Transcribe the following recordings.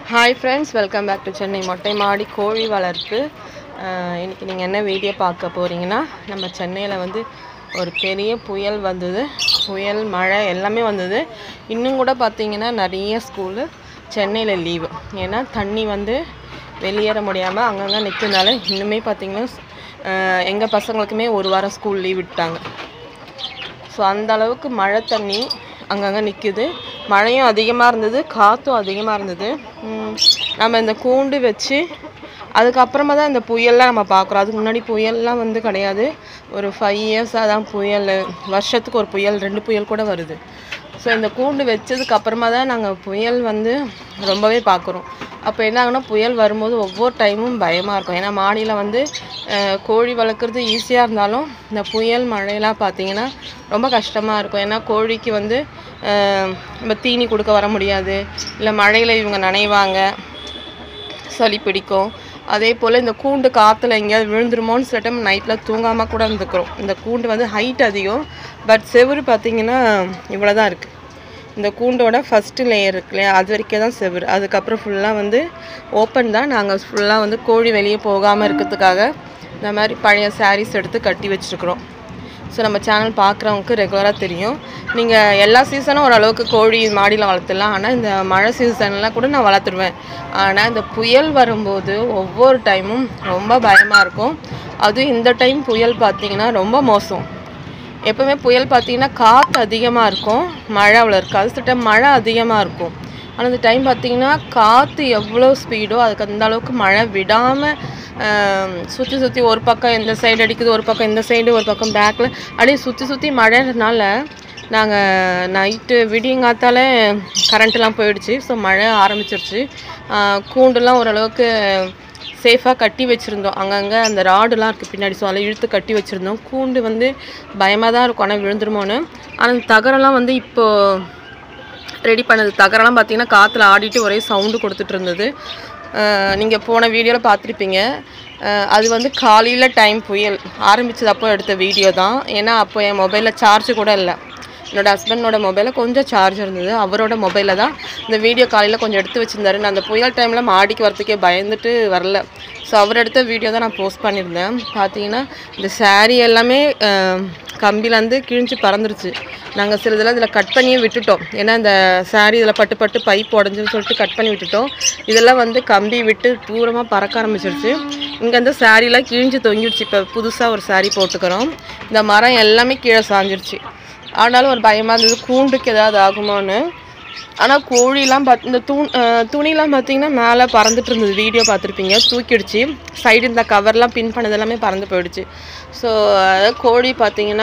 hi friends welcome back to Chennai மொட்டை மாடி கோழி வளர்ப்பு அஹ் இன்னைக்கு நீங்கள் என்ன வீடியோ பார்க்க போகிறீங்கன்னா நம்ம சென்னையில் வந்து ஒரு பெரிய புயல் வந்தது புயல் மழை எல்லாமே வந்தது இன்னும் கூட பார்த்தீங்கன்னா நிறைய ஸ்கூலு சென்னையில் லீவு ஏன்னா தண்ணி வந்து வெளியேற முடியாமல் அங்கங்கே நிற்கிறதுனால இன்னுமே பார்த்தீங்கன்னா எங்கள் பசங்களுக்குமே ஒரு வாரம் ஸ்கூல் லீவ் விட்டாங்க ஸோ அந்த அளவுக்கு மழை தண்ணி அங்கங்கே நிற்குது மழையும் அதிகமாக இருந்தது காற்றும் அதிகமாக இருந்தது உம், நம்ம இந்த கூண்டு வச்சு அதுக்கப்புறமா தான் இந்த புயல்லாம் நம்ம பார்க்குறோம் அதுக்கு முன்னாடி புயல்லாம் வந்து கிடையாது ஒரு ஃபைவ் இயர்ஸாக தான் புயல் வருஷத்துக்கு ஒரு புயல் ரெண்டு புயல் கூட வருது ஸோ இந்த கூண்டு வச்சதுக்கு அப்புறமா தான் நாங்கள் புயல் வந்து ரொம்பவே பார்க்குறோம் அப்போ என்ன ஆகுனா புயல் வரும்போது ஒவ்வொரு டைமும் பயமாக இருக்கும் ஏன்னா மாடியில் வந்து அஹ், கோழி வளர்க்குறது ஈஸியாக இருந்தாலும் இந்த புயல் மழையெல்லாம் பார்த்தீங்கன்னா ரொம்ப கஷ்டமாக இருக்கும் ஏன்னா கோழிக்கு வந்து அஹ், நம்ம தீனி கொடுக்க வர முடியாது இல்லை மழையில் இவங்க நனைவாங்க சளி பிடிக்கும் அதே போல் இந்த கூண்டு காற்றுல எங்கேயாவது விழுந்துருமோன்னு சில டைம் நைட்டில் தூங்காமல் கூட இருந்துக்கிறோம் இந்த கூண்டு வந்து ஹைட் அதிகம் பட் செவுரு பார்த்தீங்கன்னா இவ்வளோ தான் இருக்குது இந்த கூண்டோட ஃபஸ்ட்டு லேயர் இருக்கு இல்லையா அது வரைக்கும் தான் செவுரு அதுக்கப்புறம் ஃபுல்லாக வந்து ஓப்பன் தான் நாங்கள் ஃபுல்லாக வந்து கோழி வெளியே போகாமல் இருக்கிறதுக்காக இந்த மாதிரி பழைய சாரீஸ் எடுத்து கட்டி வச்சுருக்குறோம் ஸோ நம்ம சேனல் பார்க்குறவங்களுக்கு ரெகுலராக தெரியும் நீங்கள் எல்லா சீசனும் ஓரளவுக்கு கோழி மாடியில் வளர்த்துடலாம் ஆனால் இந்த மழை சீசன்லாம் கூட நான் வளர்த்துருவேன் ஆனால் இந்த புயல் வரும்போது ஒவ்வொரு டைமும் ரொம்ப பயமாக இருக்கும் அதுவும் இந்த டைம் புயல் பார்த்தீங்கன்னா ரொம்ப மோசம் எப்பவுமே புயல் பார்த்தீங்கன்னா காற்று அதிகமாக இருக்கும் மழை அவ்வளோ இருக்காது சில டைம் மழை அதிகமாக இருக்கும் ஆனால் இந்த டைம் பார்த்தீங்கன்னா காற்று எவ்வளோ ஸ்பீடோ அதுக்கு அந்த அளவுக்கு மழை விடாமல் சுற்றி சுற்றி ஒரு பக்கம் இந்த சைடு அடிக்குது ஒரு பக்கம் இந்த சைடு ஒரு பக்கம் பேக்கில் அப்படியே சுற்றி சுற்றி மழைன்றனால நாங்கள் நைட்டு விடியங்காத்தால கரண்ட்லாம் போயிடுச்சு ஸோ மழை ஆரம்பிச்சிருச்சு ஆஹ் கூண்டுலாம் ஓரளவுக்கு சேஃபாக கட்டி வச்சுருந்தோம் அங்கங்கே அந்த ராடுலாம் இருக்குது பின்னாடி ஸோ அதில் இழுத்து கட்டி வச்சுருந்தோம் கூண்டு வந்து பயமாக தான் இருக்கும் ஆனால் விழுந்துருமோன்னு ஆனால் அந்த தகரெல்லாம் வந்து இப்போ ரெடி பண்ணது தகரெல்லாம் பார்த்தீங்கன்னா காற்றுல ஆடிட்டு ஒரே சவுண்டு கொடுத்துட்டு இருந்தது நீங்கள் போன வீடியோவில் பார்த்துருப்பீங்க அஹ் அது வந்து காலையில் டைம் புயல் ஆரம்பிச்சது அப்போ எடுத்த வீடியோ தான் ஏன்னா அப்போ என் மொபைலில் சார்ஜ் கூட இல்லை என்னோட ஹஸ்பண்டோட மொபைலில் கொஞ்சம் சார்ஜ் இருந்தது அவரோட மொபைலில் தான் இந்த வீடியோ காலையில் கொஞ்சம் எடுத்து வச்சிருந்தாரு நான் அந்த புயல் டைமில் மாடிக்கு வரத்துக்கே பயந்துட்டு வரல ஸோ அவர் எடுத்த வீடியோ தான் நான் போஸ்ட் பண்ணியிருந்தேன் பார்த்தீங்கன்னா இந்த saree எல்லாமே அஹ், கம்பிலேருந்து கிழிஞ்சு பறந்துருச்சு நாங்கள் சிலதெல்லாம் இதில் கட் பண்ணியே விட்டுட்டோம் ஏன்னா இந்த saree இதில் பட்டு பட்டு பைப் உடஞ்சுன்னு சொல்லிட்டு கட் பண்ணி விட்டுட்டோம் இதெல்லாம் வந்து கம்பி விட்டு தூரமாக பறக்க ஆரம்பிச்சிருச்சு இங்கே வந்து சாரீலாம் கிழிஞ்சு தொங்கிடுச்சு இப்போ புதுசாக ஒரு saree போட்டுக்கிறோம் இந்த மரம் எல்லாமே கீழே சாஞ்சிருச்சு ஆனாலும் ஒரு பயமாக இருந்தது கூண்டுக்கு ஏதாவது ஆகுமோன்னு ஆனால் கோழிலாம் பார்த்து இந்த தூண் அஹ் துணிலாம் பார்த்தீங்கன்னா மேலே பறந்துட்டு இருந்தது வீடியோ பார்த்துருப்பீங்க தூக்கிடுச்சு சைடு இந்த கவர்லாம் பின் பண்ணது எல்லாமே பறந்து போயிடுச்சு ஸோ கோழி பார்த்தீங்கன்னா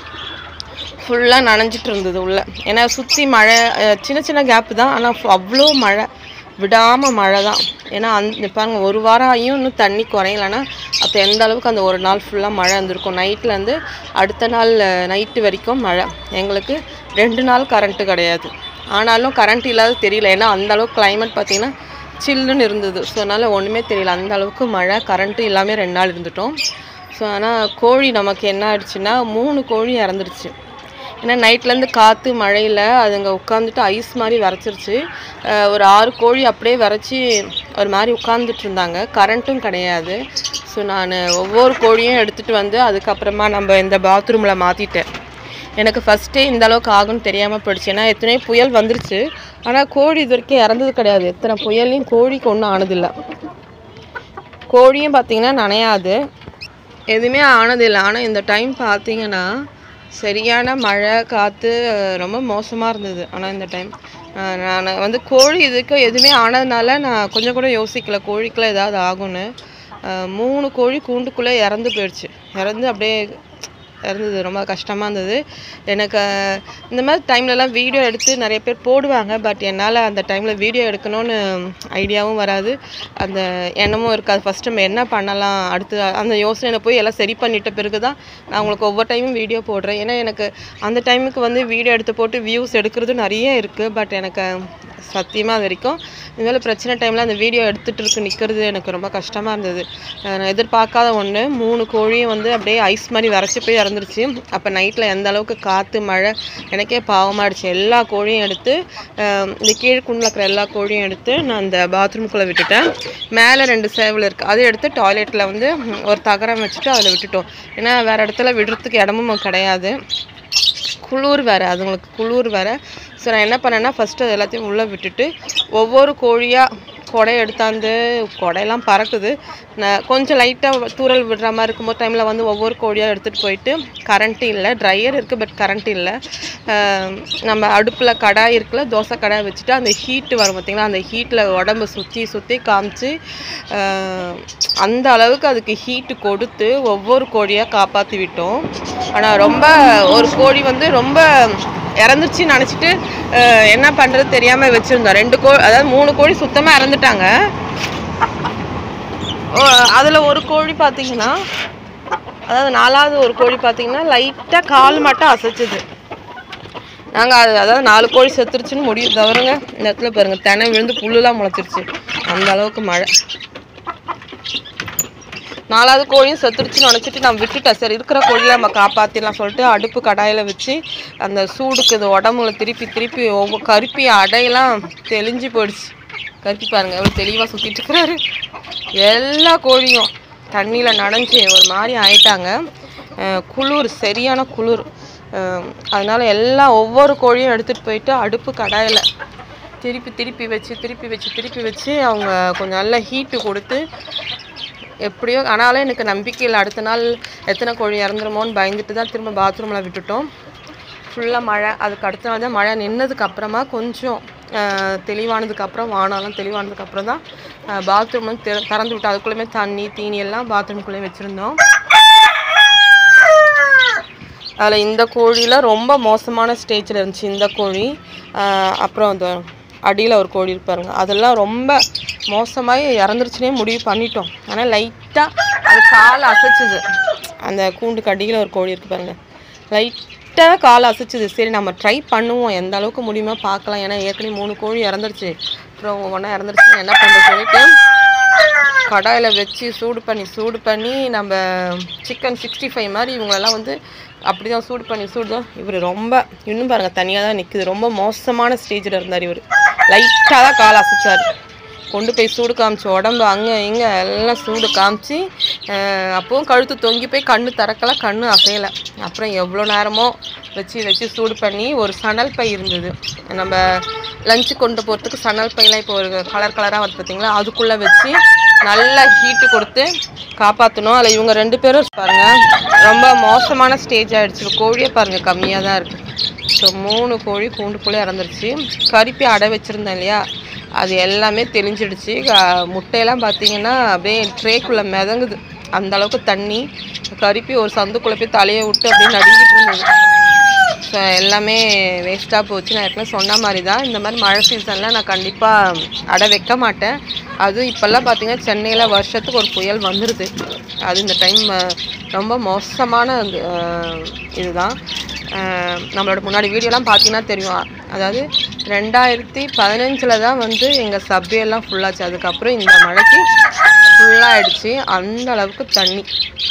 ஃபுல்லாக நனைஞ்சிட்டு இருந்தது உள்ள ஏன்னா சுற்றி மழை அஹ் சின்ன சின்ன கேப்பு தான் ஆனால் அவ்வளோ மழை விடாமல் மழை தான் ஏன்னா அந்த பாருங்க ஒரு வாரம் ஆகியும் இன்னும் தண்ணி குறையலன்னா அப்போ எந்த அளவுக்கு அந்த ஒரு நாள் ஃபுல்லாக மழை இருந்திருக்கும் நைட்லேருந்து அடுத்த நாள் நைட்டு வரைக்கும் மழை எங்களுக்கு ரெண்டு நாள் கரண்ட்டு கிடையாது ஆனாலும் கரண்ட் இல்லாத தெரியல ஏன்னா அந்த அளவுக்கு climate பார்த்தீங்கன்னா சில்லுன்னு இருந்தது ஸோ அதனால் ஒன்றுமே தெரியல அந்த அளவுக்கு மழை கரண்ட்டு இல்லாமல் ரெண்டு நாள் இருந்துட்டோம் ஸோ ஆனால் கோழி நமக்கு என்ன ஆயிடுச்சுன்னா மூணு கோழி இறந்துருச்சு ஏன்னா நைட்லேருந்து காற்று மழையில் அதுங்க உட்காந்துட்டு ஐஸ் மாதிரி விரைச்சிருச்சு அஹ் ஒரு ஆறு கோழி அப்படியே விரைச்சி ஒரு மாதிரி உட்காந்துட்டு இருந்தாங்க கரண்ட்டும் கிடையாது ஸோ நான் ஒவ்வொரு கோழியும் எடுத்துகிட்டு வந்து அதுக்கப்புறமா நம்ம இந்த பாத்ரூமில் மாற்றிட்டேன் எனக்கு ஃபஸ்ட்டே இந்த அளவுக்கு ஆகும்னு தெரியாமல் போயிடுச்சு ஏன்னா எத்தனையோ புயல் வந்துருச்சு ஆனால் கோழி இது வரைக்கும் இறந்தது கிடையாது எத்தனை புயல்லையும் கோழிக்கு ஒன்றும் ஆனதில்லை கோழியும் பார்த்தீங்கன்னா நனையாது எதுவுமே ஆனதில்லை ஆனால் இந்த டைம் பார்த்தீங்கன்னா சரியான மழை காற்று ரொம்ப மோசமாக இருந்தது ஆனால் இந்த டைம் நான் வந்து கோழி இதுக்கு எதுவுமே ஆனதுனால நான் கொஞ்சம் கூட யோசிக்கல கோழிக்கெல்லாம் ஏதாவது ஆகும்னு அஹ் மூணு கோழி கூண்டுக்குள்ளே இறந்து போயிடுச்சு இறந்து அப்படியே இருந்தது ரொம்ப கஷ்டமாக இருந்தது எனக்கு அஹ், இந்த மாதிரி டைம்லலாம் வீடியோ எடுத்து நிறைய பேர் போடுவாங்க பட் என்னால் அந்த டைமில் வீடியோ எடுக்கணும்னு ஐடியாவும் வராது அந்த எண்ணமும் இருக்காது ஃபஸ்ட் நம்ம என்ன பண்ணலாம் அடுத்து அந்த யோசனையில போய் எல்லாம் சரி பண்ணிட்ட பிறகு தான் நான் உங்களுக்கு ஒவ்வொரு டைமும் வீடியோ போடுறேன் ஏன்னா எனக்கு அந்த டைமுக்கு வந்து வீடியோ எடுத்து போட்டு வியூஸ் எடுக்கிறது நிறைய இருக்குது பட் எனக்கு சத்தியமாக அது வரைக்கும் இதுமாதிரி பிரச்சனை டைமில் அந்த வீடியோ எடுத்துகிட்டு இருக்கு நிற்கிறது எனக்கு ரொம்ப கஷ்டமாக இருந்தது அஹ் நான் எதிர்பார்க்காத ஒன்று மூணு கோழியும் வந்து அப்படியே ஐஸ் மாதிரி வரைச்சி போய் இறந்து விழுந்துருச்சு அப்போ நைட்டில் எந்த அளவுக்கு காற்று மழை எனக்கே பாவமாகிடுச்சு எல்லா கோழியும் எடுத்து ஆஹ், இந்த கீழ்குண்டில் இருக்கிற எல்லா கோழியும் எடுத்து நான் அந்த பாத்ரூம்குள்ளே விட்டுட்டேன் மேலே ரெண்டு சேவல் இருக்குது அதை எடுத்து டாய்லெட்டில் வந்து ம், ஒரு தகரம் வச்சுட்டு அதில் விட்டுட்டோம் ஏன்னா வேறு இடத்துல விடுறதுக்கு இடமும் கிடையாது குளிர் வேறு அதுங்களுக்கு குளிர் வேறு ஸோ நான் என்ன பண்ணேன்னா ஃபஸ்ட்டு அது எல்லாத்தையும் உள்ளே விட்டுட்டு ஒவ்வொரு கோழியாக கொடை எடுத்தாந்து கொடையெல்லாம் பறக்குது நான் கொஞ்சம் லைட்டாக தூறல் விடுற மாதிரி இருக்கும்போது டைமில் வந்து ஒவ்வொரு கோழியாக எடுத்துகிட்டு போயிட்டு கரண்ட் இல்லை ட்ரையர் இருக்குது பட் கரண்ட் இல்லை ஆஹ் நம்ம அடுப்பில் கடாய் இருக்குல்ல தோசை கடாய் வச்சுட்டு அந்த ஹீட்டு வரும் பார்த்தீங்களா அந்த ஹீட்டில் உடம்பு சுற்றி சுற்றி காமிச்சு ஆஹ் அந்த அளவுக்கு அதுக்கு ஹீட்டு கொடுத்து ஒவ்வொரு கோழியாக காப்பாற்றி விட்டோம் ஆனால் ரொம்ப ஒரு கோழி வந்து ரொம்ப இறந்துருச்சுன்னு நினச்சிட்டு என்ன பண்ணுறது தெரியாமல் வச்சுருந்தோம் ரெண்டு கோ அதாவது மூணு கோழி சுத்தமாக இறந்துட்டாங்க அதில் ஒரு கோழி பார்த்தீங்கன்னா அதாவது நாலாவது ஒரு கோழி பார்த்தீங்கன்னா லைட்டாக கால் மட்டும் அசைச்சுது நாங்கள் அது அதாவது நாலு கோழி செத்துருச்சுன்னு முடியும் தவிரங்க இந்த இடத்துல பாருங்க தெனை விழுந்து புல்லுலாம் முளைச்சிருச்சு அந்த அளவுக்கு மழை நாலாவது கோழியும் செத்துருச்சுன்னு நினச்சிட்டு நான் விட்டுட்டேன் சரி இருக்கிற கோழியை நம்ம காப்பாற்றிடலாம் சொல்லிட்டு அடுப்பு கடாயில் வச்சு அந்த சூடுக்கு இந்த உடம்புல திருப்பி திருப்பி ஒவ்வொரு கருப்பி அடையெல்லாம் தெளிஞ்சு போயிடுச்சு கருப்பி பாருங்க எவ்வளோ தெளிவாக சுற்றிட்டு இருக்கிறாரு எல்லா கோழியும் தண்ணியில் நனைஞ்சு ஒரு மாதிரி ஆயிட்டாங்க அஹ் குளிர் சரியான குளிர் அஹ் அதனால எல்லா ஒவ்வொரு கோழியும் எடுத்துகிட்டு போயிட்டு அடுப்பு கடாயில் திருப்பி திருப்பி வச்சு திருப்பி வச்சு திருப்பி வச்சு அவங்க கொஞ்சம் நல்ல ஹீட்டு கொடுத்து எப்படியோ ஆனாலும் எனக்கு நம்பிக்கை இல்லை அடுத்த நாள் எத்தனை கோழி இறந்துருமோன்னு பயந்துட்டு தான் திரும்ப பாத்ரூமில் விட்டுட்டோம் ஃபுல்லாக மழை அதுக்கு அடுத்த நாள் தான் மழை நின்னதுக்கு அப்புறமா கொஞ்சம் ஆஹ், தெளிவானதுக்கு அப்புறம் வானம்லாம் தெளிவானதுக்கு அப்புறம் தான் பாத்ரூம் வந்து திற- திறந்து விட்டோம் அதுக்குள்ளேயுமே தண்ணி தீனி எல்லாம் பாத்ரூம்குள்ளேயே வச்சுருந்தோம் அதில் இந்த கோழியில் ரொம்ப மோசமான ஸ்டேஜில் இருந்துச்சு இந்த கோழி ஆஹ் அப்புறம் அந்த அடியில் ஒரு கோழி இருப்பாருங்க அதெல்லாம் ரொம்ப மோசமாகி இறந்துருச்சுனே முடிவு பண்ணிட்டோம் ஆனால் லைட்டாக அது கால் அசைச்சுது அந்த கூண்டுக்கு அடியில் ஒரு கோழி இருக்கு பாருங்க லைட்டாக கால் அசைச்சுது சரி நம்ம ட்ரை பண்ணுவோம் எந்த அளவுக்கு முடியுமோ பார்க்கலாம் ஏன்னா ஏற்கனவே மூணு கோழி இறந்துருச்சு அப்புறம் ஒன்றா இறந்துருச்சு என்ன பண்ணுறது சொல்லிட்டு கடாயில் வச்சு சூடு பண்ணி சூடு பண்ணி நம்ம சிக்கன் சிக்ஸ்டி ஃபைவ் மாதிரி இவங்களெல்லாம் வந்து அப்படி தான் சூடு பண்ணி சூடு தான் இவர் ரொம்ப இன்னும் பாருங்கள் தனியாக தான் நிற்குது ரொம்ப மோசமான ஸ்டேஜில் இருந்தார் இவர் லைட்டாக தான் கால் அசைச்சார் கொண்டு போய் சூடு காமிச்சு உடம்பு அங்கே இங்கே எல்லாம் சூடு காமிச்சு அஹ் அப்பவும் கழுத்து தொங்கி போய் கண்ணு திறக்கல கண்ணு அசையலை அப்புறம் எவ்வளோ நேரமோ வச்சு வச்சு சூடு பண்ணி ஒரு சணல் பை இருந்தது நம்ம லஞ்சு கொண்டு போகிறதுக்கு சணல் பையெல்லாம் இப்போ ஒரு கலர் கலராக வந்து பார்த்தீங்களா அதுக்குள்ளே வச்சு நல்லா ஹீட்டு கொடுத்து காப்பாற்றணும் அதில் இவங்க ரெண்டு பேரும் பாருங்க ரொம்ப மோசமான ஸ்டேஜ் ஆகிடுச்சு கோழியே பாருங்க கம்மியாக தான் இருக்குது ஸோ மூணு கோழி கூண்டுக்குள்ளே இறந்துருச்சு கருப்பி அடை வச்சுருந்தேன் இல்லையா அது எல்லாமே தெளிஞ்சிடுச்சு க- முட்டையெல்லாம் பார்த்தீங்கன்னா அப்படியே ட்ரேக்குள்ளே மிதங்குது அந்த அளவுக்கு தண்ணி கருப்பி ஒரு சந்துக்குள்ளே போய் தலையை விட்டு அப்படியே நடுங்கிட்டு இருந்தது ஸோ எல்லாமே வேஸ்ட்டாக போச்சு நான் ஏற்கனவே சொன்ன மாதிரி தான் இந்த மாதிரி மழை சீசனில் நான் கண்டிப்பாக அடை வைக்க மாட்டேன் அதுவும் இப்போல்லாம் பார்த்தீங்கன்னா சென்னையில் வருஷத்துக்கு ஒரு புயல் வந்துடுது அது இந்த டைம் ரொம்ப மோசமான அஹ், இதுதான் அஹ், நம்மளோட முன்னாடி வீடியோலாம் பார்த்தீங்கன்னா தெரியும் அதாவது ரெண்டாயிரத்தி பதினஞ்சில் தான் வந்து எங்கள் சப்வேலாம் ஃபுல்லாச்சு அதுக்கப்புறம் இந்த மழைக்கு ஃபுல்லாகிடுச்சு அந்த அளவுக்கு தண்ணி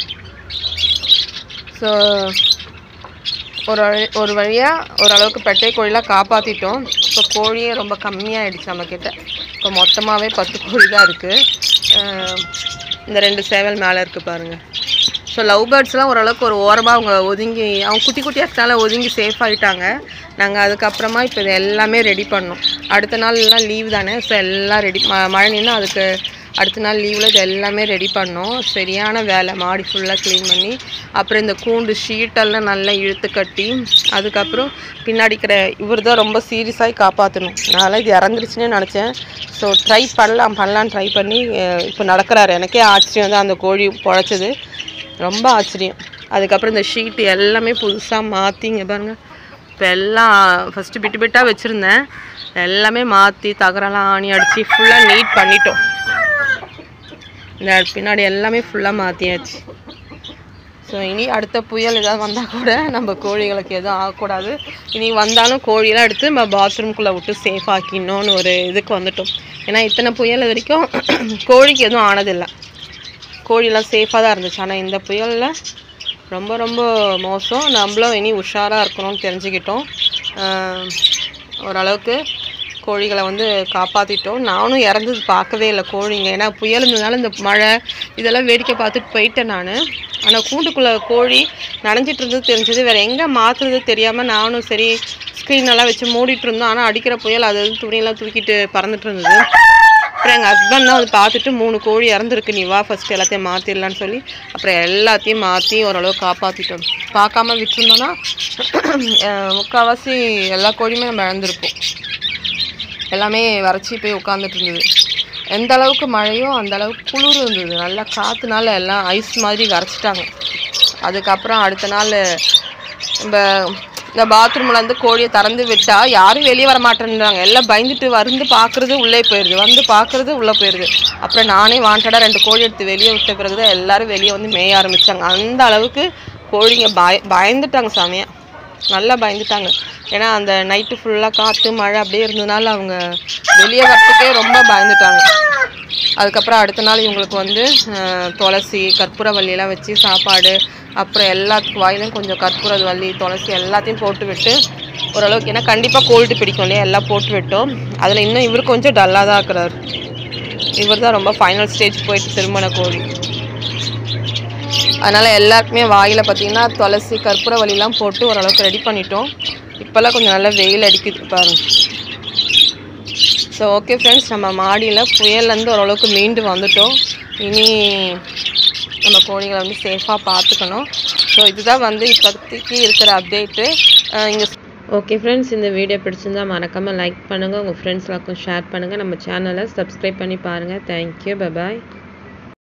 ஸோ ஒரு வழி ஒரு வழியாக ஓரளவுக்கு பெட்டை கோழிலாம் காப்பாற்றிட்டோம் இப்போ கோழியே ரொம்ப கம்மியாயிடுச்சு நம்மக்கிட்ட இப்போ மொத்தமாகவே பத்து கோழி தான் இருக்குது இந்த ரெண்டு சேவல் மேலே இருக்குது பாருங்கள் ஸோ லவ் பேர்ட்ஸ்லாம் ஓரளவுக்கு ஒரு ஓரமாக அவங்க ஒதுங்கி அவங்க குட்டி குட்டியாக இருக்கனால ஒதுங்கி சேஃப் ஆகிட்டாங்க நாங்கள் அதுக்கப்புறமா இப்போ இது எல்லாமே ரெடி பண்ணோம் அடுத்த நாள் எல்லாம் லீவ் தானே ஸோ எல்லாம் ரெடி மழை நின்று அதுக்கு அடுத்த நாள் லீவில் இது எல்லாமே ரெடி பண்ணோம் சரியான வேலை மாடி ஃபுல்லாக க்ளீன் பண்ணி அப்புறம் இந்த கூண்டு ஷீட்டெல்லாம் நல்லா இழுத்து கட்டி அதுக்கப்புறம் பின்னாடி இருக்கிற இவர் தான் ரொம்ப சீரியஸாகி காப்பாற்றணும் அதனால் இது இறந்துருச்சுன்னே நினச்சேன் ஸோ ட்ரை பண்ணலாம் பண்ணலான்னு ட்ரை பண்ணி அஹ் இப்போ நடக்கிறாரு எனக்கே ஆச்சரியம் தான் அந்த கோழி பொழைச்சது ரொம்ப ஆச்சரியம் அதுக்கப்புறம் இந்த ஷீட்டு எல்லாமே புதுசாக மாற்றி இங்கே பாருங்க இப்போ எல்லாம் ஃபஸ்ட்டு பிட்டு பிட்டாக வச்சுருந்தேன் எல்லாமே மாற்றி தகரெல்லாம் ஆணி அடித்து ஃபுல்லாக நீட் பண்ணிட்டோம் இந்த பின்னாடி எல்லாமே ஃபுல்லாக மாற்றியாச்சு ஸோ இனி அடுத்த புயல் ஏதாவது வந்தால் கூட நம்ம கோழிகளுக்கு எதுவும் ஆகக்கூடாது இனி வந்தாலும் கோழியெல்லாம் எடுத்து நம்ம பாத்ரூம்குள்ளே விட்டு சேஃப் ஆக்கிடணும்னு ஒரு இதுக்கு வந்துட்டோம் ஏன்னா இத்தனை புயல் வரைக்கும் கோழிக்கு எதுவும் ஆனதில்லை கோழிலாம் சேஃபாக தான் இருந்துச்சு ஆனால் இந்த புயலில் ரொம்ப ரொம்ப மோசம் நம்மளும் இனி உஷாராக இருக்கணும்னு தெரிஞ்சுக்கிட்டோம் ஆஹ் ஓரளவுக்கு கோழிகளை வந்து காப்பாற்றிட்டோம் நானும் இறந்தது பார்க்கவே இல்லை கோழிங்க ஏன்னா புயல் இருந்ததுனால இந்த மழை இதெல்லாம் வேடிக்கை பார்த்துட்டு போயிட்டேன் நான் ஆனால் கூண்டுக்குள்ளே கோழி நனைஞ்சிட்டு இருந்தது தெரிஞ்சது வேறு எங்கே மாற்றுறது தெரியாமல் நானும் சரி ஸ்க்ரீன் எல்லாம் வச்சு மூடிட்டு இருந்தோம் ஆனால் அடிக்கிற புயல் அது இது துணியெல்லாம் தூக்கிட்டு பறந்துட்டு இருந்தது அப்புறம் எங்கள் ஹஸ்பண்ட் தான் வந்து பார்த்துட்டு மூணு கோழி இறந்துருக்கு நீ வா ஃபஸ்ட்டு எல்லாத்தையும் மாற்றிடலான்னு சொல்லி அப்புறம் எல்லாத்தையும் மாற்றி ஓரளவு காப்பாற்றிட்டோம் பார்க்காம விட்டுருந்தோன்னா அஹ் முக்கால்வாசி எல்லா கோழியுமே நம்ம இழந்திருப்போம் எல்லாமே வறட்சி போய் உட்காந்துட்டு இருந்தது எந்த அளவுக்கு மழையோ அந்த அளவுக்கு குளிர் இருந்தது நல்லா காற்றுனால எல்லாம் ஐஸ் மாதிரி வரைச்சிட்டாங்க அதுக்கப்புறம் அடுத்த நாள் நம்ம இந்த பாத்ரூமில் இருந்து கோழியை திறந்து விட்டா யாரும் வெளியே வர மாட்டேன்றாங்க எல்லாம் பயந்துட்டு வந்து பார்க்குறது உள்ளே போயிடுது வந்து பார்க்குறது உள்ளே போயிடுது அப்புறம் நானே வாண்டடாக ரெண்டு கோழி எடுத்து வெளியே விட்ட பிறகு தான் எல்லாரும் வெளியே வந்து மேய ஆரம்பித்தாங்க அந்த அளவுக்கு கோழிங்க பய பயந்துட்டாங்க சாமியாக நல்லா பயந்துட்டாங்க ஏன்னா அந்த நைட்டு ஃபுல்லாக காற்று மழை அப்படியே இருந்ததுனால அவங்க வெளியே வரத்துக்கே ரொம்ப பயந்துட்டாங்க அதுக்கப்புறம் அடுத்த நாள் இவங்களுக்கு வந்து அஹ், துளசி கற்பூரவள்ளி எல்லாம் வச்சு சாப்பாடு அப்புறம் எல்லாத்துக்கும் வாயிலும் கொஞ்சம் கற்பூரவள்ளி துளசி எல்லாத்தையும் போட்டு விட்டு ஓரளவுக்கு ஏன்னா கண்டிப்பாக கோல்டு பிடிக்கும் இல்லையா எல்லாம் போட்டு விட்டோம் அதில் இன்னும் இவர் கொஞ்சம் டல்லாக தான் இருக்கிறார் இவர் தான் ரொம்ப ஃபைனல் ஸ்டேஜ் போயிட்டு திருமண கோழி அதனால் எல்லாருக்குமே வாயில் பார்த்தீங்கன்னா துளசி கற்பூரவள்ளிலாம் போட்டு ஓரளவுக்கு ரெடி பண்ணிட்டோம் இப்போல்லாம் கொஞ்சம் நல்லா வெயில் அடிக்குது பாருங்க ஸோ ஓகே ஃப்ரெண்ட்ஸ் நம்ம மாடியில் புயல்லேருந்து ஓரளவுக்கு மீண்டு வந்துட்டோம் இனி நம்ம கோழிகளை வந்து சேஃபாக பார்த்துக்கணும் ஸோ இதுதான் வந்து இப்போதைக்கு இருக்கிற அப்டேட்டு இங்கே ஓகே ஃப்ரெண்ட்ஸ் இந்த வீடியோ பிடிச்சிருந்தா மறக்காமல் லைக் பண்ணுங்கள் உங்கள் ஃப்ரெண்ட்ஸ் எல்லாருக்கும் ஷேர் பண்ணுங்கள் நம்ம சேனலை சப்ஸ்கிரைப் பண்ணி பாருங்கள் தேங்க்யூ பபாய்